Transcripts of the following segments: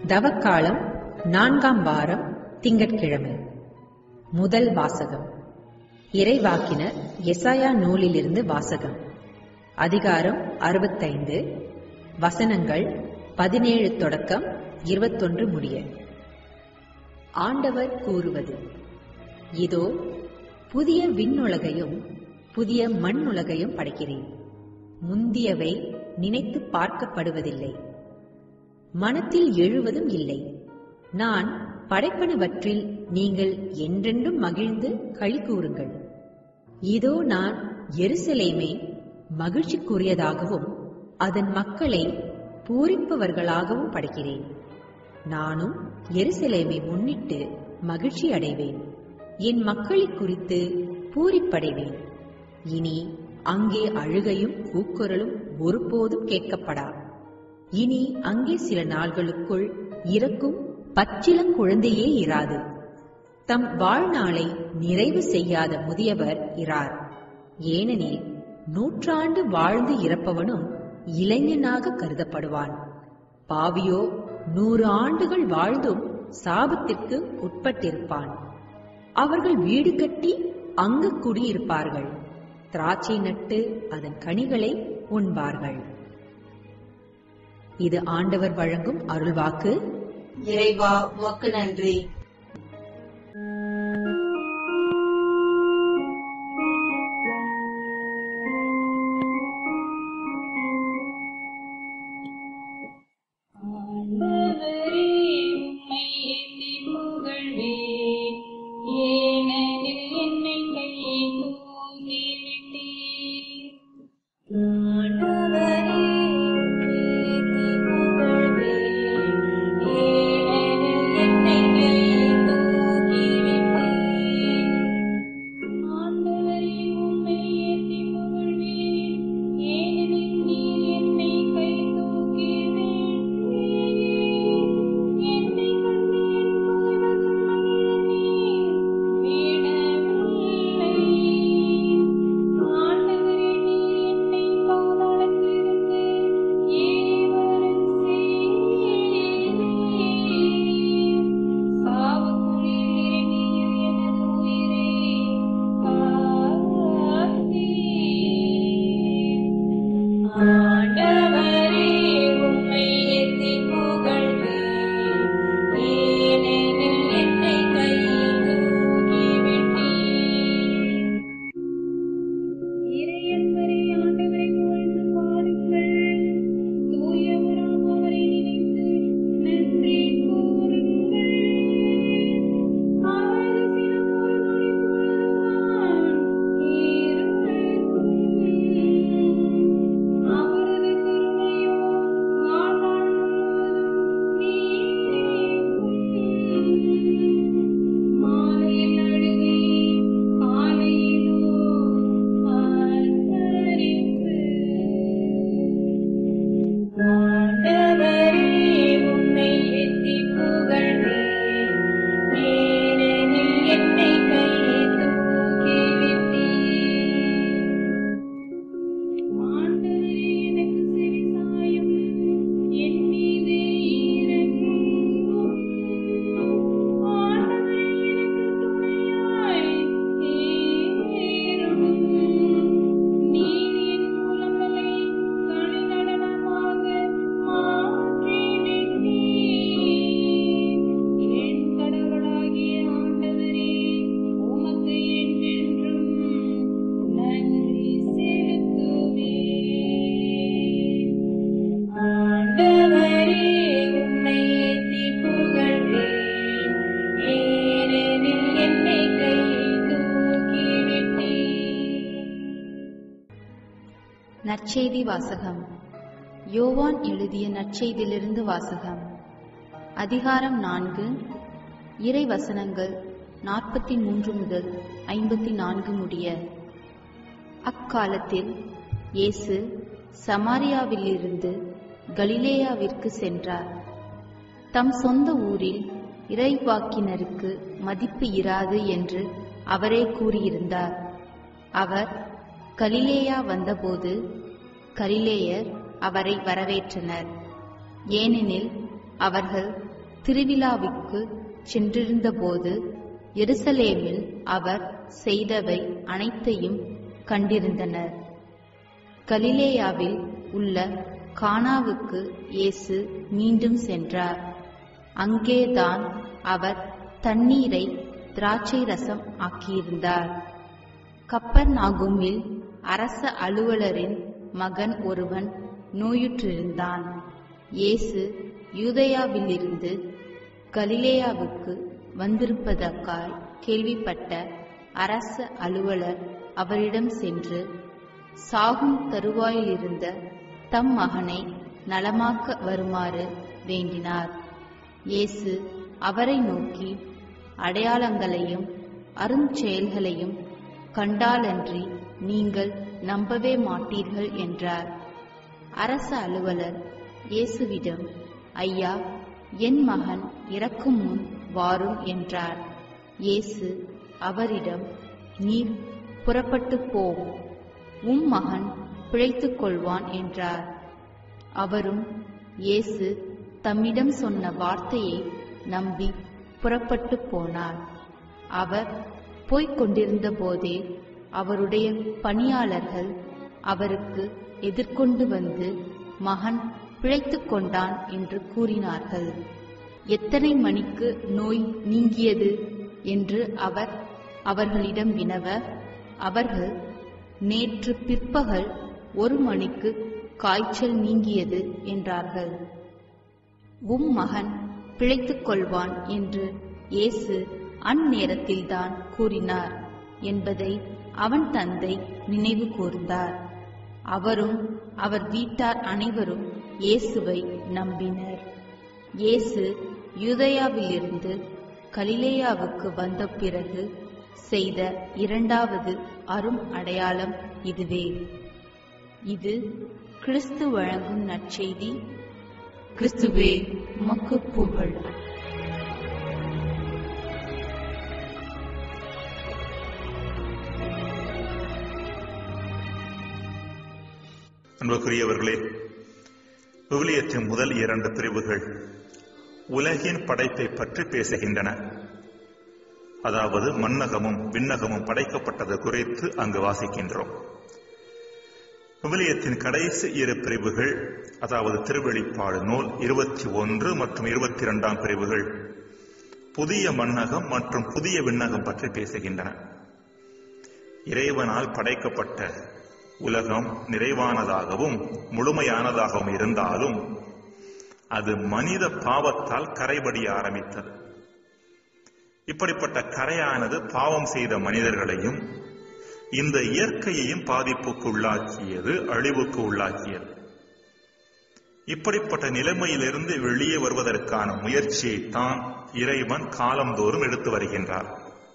தவக்காலம் நான்காம் வாரம் திங்கட்கிழமை முதல் வாசகம் இறைவாக்கினர் எசாயா நூலிலிருந்து வாசகம் அதிகாரம் அறுபத்தைந்து வசனங்கள் பதினேழு தொடக்கம் இருபத்தொன்று முடிய ஆண்டவர் கூறுவது இதோ புதிய விண்ணுலகையும் புதிய மண்ணுலகையும் படைக்கிறேன் முந்தியவை நினைத்து பார்க்கப்படுவதில்லை மனத்தில் எழுவதும் இல்லை நான் படைப்பனவற்றில் நீங்கள் என்றென்றும் மகிழ்ந்து களி கூறுங்கள் இதோ நான் எருசலேமை மகிழ்ச்சிக்குரியதாகவும் அதன் மக்களை பூரிப்பவர்களாகவும் படைக்கிறேன் நானும் எருசலேமை முன்னிட்டு மகிழ்ச்சி அடைவேன் என் மக்களை குறித்து பூரிப்படைவேன் இனி அங்கே அழுகையும் கூக்குரலும் ஒருபோதும் கேட்கப்படா இனி அங்கே சில நாள்களுக்குள் இறக்கும் பச்சிளங்குழந்தையே இராது தம் வாழ்நாளை நிறைவு செய்யாத முதியவர் இரார் ஏனெனில் நூற்றாண்டு வாழ்ந்து இறப்பவனும் இளைஞனாக கருதப்படுவான் பாவியோ நூறு ஆண்டுகள் வாழ்ந்தும் சாபத்திற்கு உட்பட்டிருப்பான் அவர்கள் வீடு கட்டி அங்கு குடியிருப்பார்கள் திராட்சை நட்டு அதன் கனிகளை உண்பார்கள் இது ஆண்டவர் வழங்கும் அருள்வாக்கு இறைவா உமக்கு நன்றி ஆண்டவரே உம்மை எண்ணி புகழ்வேன் ஏனெனில் என்னை கை தூக்கி விட்டீர் ஆண்டவரே உம்மை எண்ணி புகழ்வேன் ஏனெனில் என்னை கை தூக்கி விட்டீர் ஆண்டவரே உம்மை எண்ணி புகழ்வேன் ஏனெனில் நீர் என்னை கை தூக்கி விட்டீர் என்னை கண்டு என் புகழதும் மகிழ்ந்தீர் விடவில்லை ஆண்டவரே நீர் என்னை பாதாளத்திலிருந்து ஏறிவரச் செய்தீர் சாவுக்குழியில் இறங்கிய எனது உயிரை காத்தீர் ஆண்டவரே உம்மை எத்தி புகழ்வேன் ஏனெனில் என்னை கை தூக்கி விட்டீர் இறையன்பரே ஆண்டவரை புகழ்ந்து பாடுங்கள் தூயவராம் அவரை நினைத்து நன்றி கூறுங்கள் அவரது சினம் ஒரு நொடி பொழுதுதான் இருக்கும் அவரது கருணையோ வாழ்நாள் முழுவதும் நீடிக்கும் மாலையில் அழுகை காலையிலோ அன்பரிப்பு ஆண்டவரே உம்மை எத்தி புகழ்வேன் ஏனெனில் என்னை கை தூக்கி விட்டீர் ஆண்டவரே எனக்கு செவிசாயும் என் மீது இறங்கும் ஆண்டவரே எனக்கு துணையாய் ஏறும் நீர் என் புலம்பலை களி நடனமாக மாற்றிவிட்டீர் என் கடவுளாகிய ஆண்டவரே உமக்கு என்றென்றும் நன்றி செலுத்துவேன் ஆண்டவரே உம்மை ஏத்தி புகழ்வேன் ஏனெனில் என்னை கை தூக்கி விட்டீர் நற்செய்தி வாசகம் யோவான் எழுதிய நற்செய்தியிலிருந்து வாசகம் அதிகாரம் நான்கு இறை வசனங்கள் நாற்பத்தி மூன்று முதல் ஐம்பத்தி நான்கு முடிய அக்காலத்தில் இயேசு சமாரியாவிலிருந்து கலிலேயாவிற்கு சென்றார் தம் சொந்த ஊரில் இறைவாக்கினருக்கு மதிப்பு இராது என்று அவரே கூறியிருந்தார் அவர் கலிலேயா வந்தபோது கலிலேயர் அவரை வரவேற்றனர் ஏனெனில் அவர்கள் திருவிழாவுக்கு சென்றிருந்தபோது எருசலேமில் அவர் செய்தவை அனைத்தையும் கண்டிருந்தனர் கலிலேயாவில் உள்ள கானாவுக்கு இயேசு மீண்டும் சென்றார் அங்கேதான் அவர் தண்ணீரை திராட்சை ரசம் ஆக்கியிருந்தார் கப்பர் நாகுமில் அரச அலுவலரின் மகன் ஒருவன் நோயுற்றிருந்தான் இயேசு யூதயாவிலிருந்து கலிலேயாவுக்கு வந்திருப்பதற்காய் கேள்விப்பட்ட அரச அலுவலர் அவரிடம் சென்று சாகும் தருவாயிலிருந்த தம் மகனை நலமாக்க வருமாறு வேண்டினார் இயேசு அவரை நோக்கி அடையாளங்களையும் அருஞ்செயல்களையும் கண்டாலன்றி நீங்கள் நம்பவே மாட்டீர்கள் என்றார் அரச அலுவலர் இயேசுவிடம் ஐயா என் மகன் இறக்கும் முன் வாரும் என்றார் இயேசு அவரிடம் நீர் புறப்பட்டு போம் உம் மகன் பிழைத்துக் கொள்வான் என்றார் அவரும் இயேசு தம்மிடம் சொன்ன வார்த்தையை நம்பி புறப்பட்டு போனார் அவர் போய்க் கொண்டிருந்த போதே அவருடைய பணியாளர்கள் அவருக்கு எதிர்கொண்டு வந்து மகன் பிழைத்துக் கொண்டான் என்று கூறினார்கள் எத்தனை மணிக்கு நோய் நீங்கியது என்று அவர் அவர்களிடம் வினவ அவர்கள் நேற்று பிற்பகல் ஒரு மணிக்கு காய்ச்சல் நீங்கியது என்றார்கள் உம் மகன் பிழைத்துக் கொள்வான் என்று இயேசு அந்நேரத்தில்தான் கூறினார் என்பதை அவன் தந்தை நினைவு கூர்ந்தார் அவரும் அவர் வீட்டார் அனைவரும் இயேசுவை நம்பினர் இயேசு யூதயாவிலிருந்து கலிலேயாவுக்கு வந்த பிறகு செய்த இரண்டாவது அரும் அடையாளம் இதுவே இது கிறிஸ்து வழங்கும் நற்செய்தி கிறிஸ்துவே உமக்கு புகழ் அன்புக்குரியவர்களே விவிலியத்தின் முதல் இரண்டு பிரிவுகள் உலகின் படைப்பை பற்றி பேசுகின்றன அதாவது மன்னகமும் விண்ணகமும் படைக்கப்பட்டது குறித்து அங்கு வாசிக்கின்றோம் விவிலியத்தின் கடைசி இரு பிரிவுகள் அதாவது திருவெளிப்பாடு நூல் இருபத்தி ஒன்று மற்றும் இருபத்தி இரண்டாம் பிரிவுகள் புதிய மன்னகம் மற்றும் புதிய விண்ணகம் பற்றி பேசுகின்றன இறைவனால் படைக்கப்பட்ட உலகம் நிறைவானதாகவும் முழுமையானதாகவும் இருந்தாலும் அது மனித பாவத்தால் கரைபடிய ஆரம்பித்தது இப்படிப்பட்ட கரையானது பாவம் செய்த மனிதர்களையும் இந்த இயற்கையையும் பாதிப்புக்கு உள்ளாக்கியது அழிவுக்கு உள்ளாக்கியது இப்படிப்பட்ட நிலைமையிலிருந்து வெளியே வருவதற்கான முயற்சியை தான் இறைவன் காலந்தோறும் எடுத்து வருகின்றார்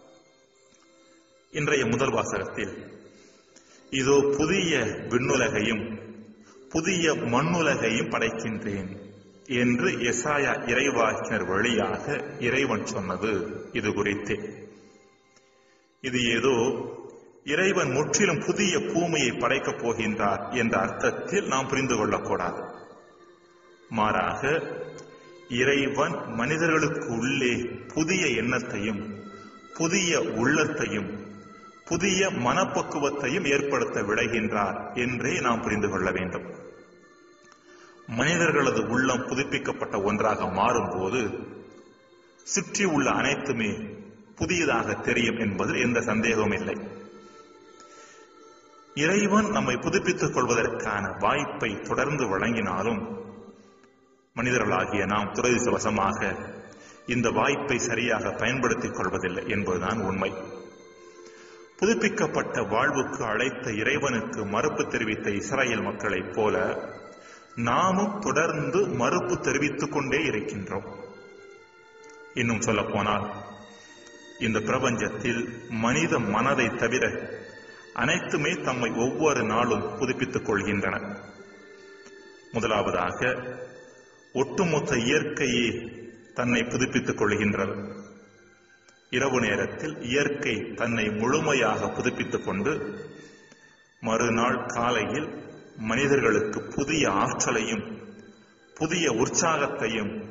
இன்றைய முதல் வாசகத்தில் இதோ புதிய விண்ணுலகையும் புதிய மண்ணுலகையும் படைக்கின்றேன் என்று எசாயா இறைவாக்கினர் வழியாக இறைவன் சொன்னது இது குறித்தே இது ஏதோ இறைவன் முற்றிலும் புதிய பூமியை படைக்கப் போகின்றார் என்ற அர்த்தத்தில் நாம் புரிந்து கொள்ளக்கூடாது மாறாக இறைவன் மனிதர்களுக்கு உள்ளே புதிய எண்ணத்தையும் புதிய உள்ளத்தையும் புதிய மனப்பக்குவத்தையும் ஏற்படுத்த விளைகின்றார் என்றே நாம் புரிந்து கொள்ள வேண்டும் மனிதர்களது உள்ளம் புதுப்பிக்கப்பட்ட ஒன்றாக மாறும்போது சுற்றி உள்ள அனைத்துமே புதியதாக தெரியும் என்பதில் எந்த சந்தேகமும் இல்லை இறைவன் நம்மை புதுப்பித்துக் கொள்வதற்கான வாய்ப்பை தொடர்ந்து வழங்கினாலும் மனிதர்களாகிய நாம் துரதிசவசமாக இந்த வாய்ப்பை சரியாக பயன்படுத்திக் கொள்வதில்லை என்பதுதான் உண்மை புதுப்பிக்கப்பட்ட வாழ்வுக்கு அழைத்த இறைவனுக்கு மறுப்பு தெரிவித்த இஸ்ராயல் மக்களைப் போல நாமும் தொடர்ந்து மறுப்பு தெரிவித்துக் கொண்டே இருக்கின்றோம் இன்னும் சொல்ல போனால் இந்த பிரபஞ்சத்தில் மனித மனதை தவிர அனைத்துமே தம்மை ஒவ்வொரு நாளும் புதுப்பித்துக் கொள்கின்றன முதலாவதாக ஒட்டுமொத்த இயற்கையே தன்னை புதுப்பித்துக் கொள்கின்றது இரவு நேரத்தில் இயற்கை தன்னை முழுமையாக புதுப்பித்துக் கொண்டு மறுநாள் காலையில் மனிதர்களுக்கு புதிய ஆற்றலையும் புதிய உற்சாகத்தையும்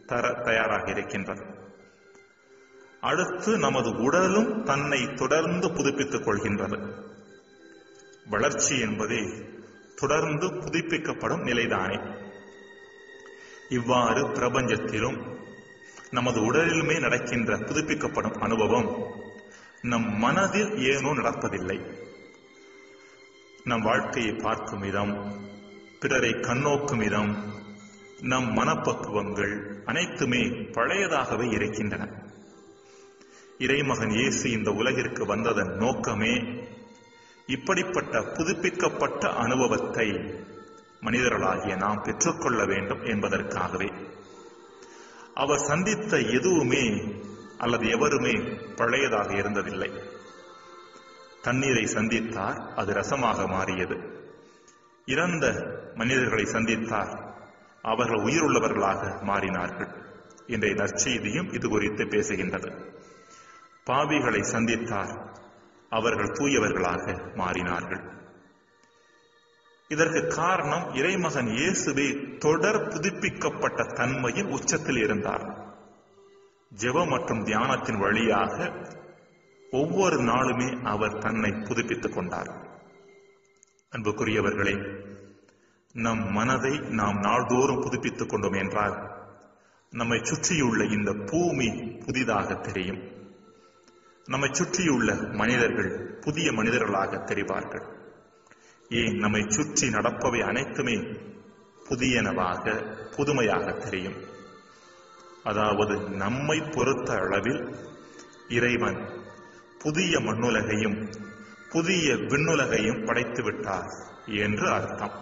தர தயாராக இருக்கின்றது அடுத்து நமது உடலும் தன்னை தொடர்ந்து புதுப்பித்துக் கொள்கின்றது வளர்ச்சி என்பதே தொடர்ந்து புதுப்பிக்கப்படும் நிலைதானே இவ்வாறு பிரபஞ்சத்திலும் நமது உடலிலுமே நடக்கின்ற புதுப்பிக்கப்படும் அனுபவம் நம் மனதில் ஏனோ நடப்பதில்லை நம் வாழ்க்கையை பார்க்கும் விதம் பிறரை கண்ணோக்கும் விதம் நம் மனப்பக்குவங்கள் அனைத்துமே பழையதாகவே இருக்கின்றன இறைமகன் இயேசு இந்த உலகிற்கு வந்ததன் நோக்கமே இப்படிப்பட்ட புதுப்பிக்கப்பட்ட அனுபவத்தை மனிதர்களாகிய நாம் பெற்றுக்கொள்ள வேண்டும் என்பதற்காகவே அவர் சந்தித்த எதுவுமே அல்லது எவருமே பழையதாக இருந்ததில்லை தண்ணீரை சந்தித்தார் அது ரசமாக மாறியது இறந்த மனிதர்களை சந்தித்தார் அவர்கள் உயிருள்ளவர்களாக மாறினார்கள் இன்றைய நற்செய்தியும் இது குறித்து பேசுகின்றது பாவிகளை சந்தித்தார் அவர்கள் தூயவர்களாக மாறினார்கள் இதற்கு காரணம் இறைமகன் இயேசுவே தொடர் புதுப்பிக்கப்பட்ட தன்மையின் உச்சத்தில் இருந்தார் ஜெபம் மற்றும் தியானத்தின் வழியாக ஒவ்வொரு நாளுமே அவர் தன்னை புதுப்பித்துக் கொண்டார் அன்புக்குரியவர்களே நம் மனதை நாம் நாள்தோறும் புதுப்பித்துக் கொண்டோம் என்றால் நம்மை சுற்றியுள்ள இந்த பூமி புதிதாக தெரியும் நம்மை சுற்றியுள்ள மனிதர்கள் புதிய மனிதர்களாக தெரிவார்கள் ஏன் நம்மை சுற்றி நடப்பவை அனைத்துமே புதியனவாக புதுமையாக தெரியும் அதாவது நம்மை பொறுத்த அளவில் இறைவன் புதிய மண்ணுலகையும் புதிய விண்ணுலகையும் படைத்து விட்டார் என்று அர்த்தம்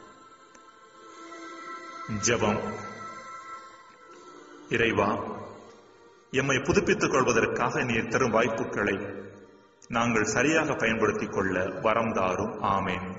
ஜெபம் இறைவா எம்மை புதுப்பித்துக் கொள்வதற்காக நீர் தரும் வாய்ப்புகளை நாங்கள் சரியாக பயன்படுத்திக் கொள்ள வரம் தாரும் ஆமேன்